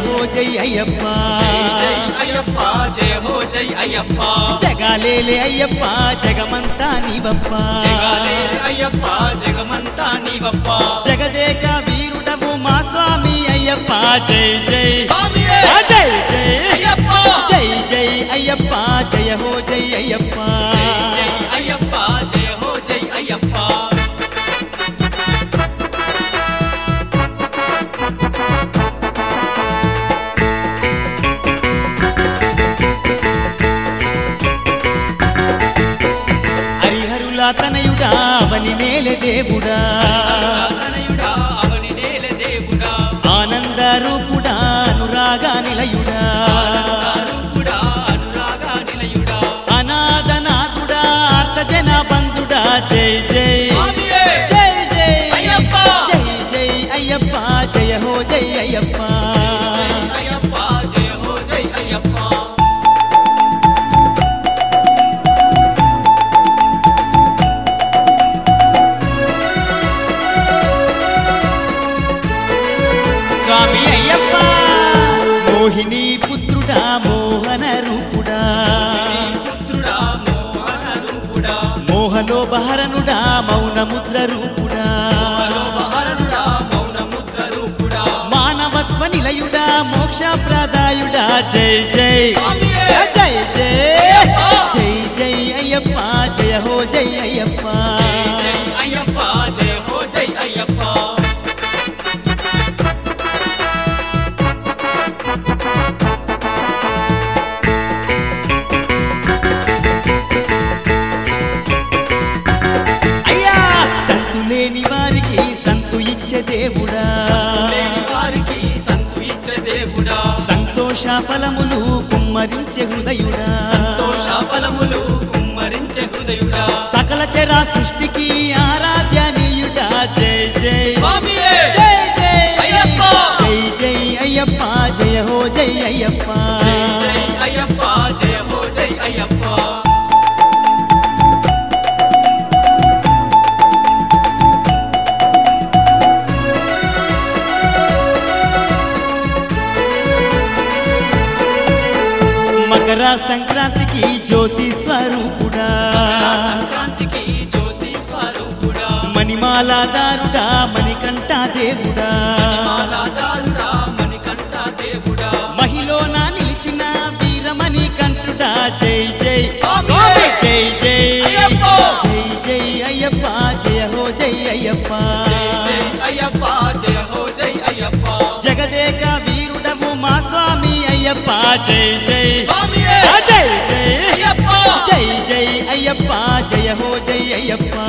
హో జై అయ్యప్ప జై అయ్యప్ప జయ హో జై అయ్యప్ప జగాలేలే అయ్యప్ప జగమంతా నీవప్ప జగాలే అయ్యప్ప జగమంతా నీవప్ప జగదేక వీరుడవు మా స్వామి అయ్యప్ప జై జై స్వామియే! ఆ జై జై అయ్యప్ప జై జై అయ్యప్ప జయ హో జై అయ్యప్ప జై జై అయ్యప్ప జయ హో జై అయ్యప్ప హరిహరుల తనయుడా అవని మేలే దేవుడా తనయుడా అవని నేల దేవుడా ఆనంద రూపుడా అనురాగ నిలయుడా రూపుడా అనురాగ నిలయుడా అనాథనాథుడా అర్ధజన బంధుడా జై జై స్వామియే! జై జై అయ్యప్ప! జై జై అయ్యప్ప జయ హో జై అయ్యప్ప జై అయ్యప్ప జయ హో జై అయ్యప్ప స్వామి అయ్యప్ప మోహిని పుత్రుడా మోహన రూపుడా పుత్రుడా మోహన రూపుడా మోహలోపహరణుడా మౌన ముద్ర రూపుడా మనోహరుడా మౌన ముద్ర రూపుడా మానవత్వ నిలయుడా మోక్ష ప్రదాయుడా జై జై స్వామియే! జై జై అయ్యప్ప! జై జై అయ్యప్ప జయ హో జై అయ్యప్ప జై జై అయ్యప్ప జయ హో జై అయ్యప్ప అయ్యా సంతు లేని వారికి సంతు ఇచ్చే దేవుడా లేని వారికి సంతు ఇచ్చే దేవుడా సంతోష ఫలములు కుమ్మరించే హృదయుడా సంతోష ఫలములు కుమ్మరించే హృదయుడా సకల చరా సృష్టికి ఆరాధ్యనీయుడా జై జై స్వామియే! జై జై అయ్యప్ప! జై జై అయ్యప్ప జయ హో జై అయ్యప్ప జై జై అయ్యప్ప జయ హో జై అయ్యప్ప మకర సంక్రాంతికి జ్యోతి స్వరూపుడా సంక్రాంతికి జ్యోతి స్వరూపుడా మణిమాలాదారుడా మణికంఠ దేవుడా మాలాదారుడా మణికంఠ దేవుడా మహిళన నిలిచిన వీరమణి కంఠుడా జై జై స్వామి! జై జై అయ్యప్ప! జై జై అయ్యప్ప జయ హో జై అయ్యప్ప జై జై అయ్యప్ప జయ హో జై అయ్యప్ప జగదేక వీరుడవు మా స్వామి అయ్యప్ప జై జై స్వామియే! ఆ జై జై అయ్యప్ప జై జై అయ్యప్ప జయ హో జై అయ్యప్ప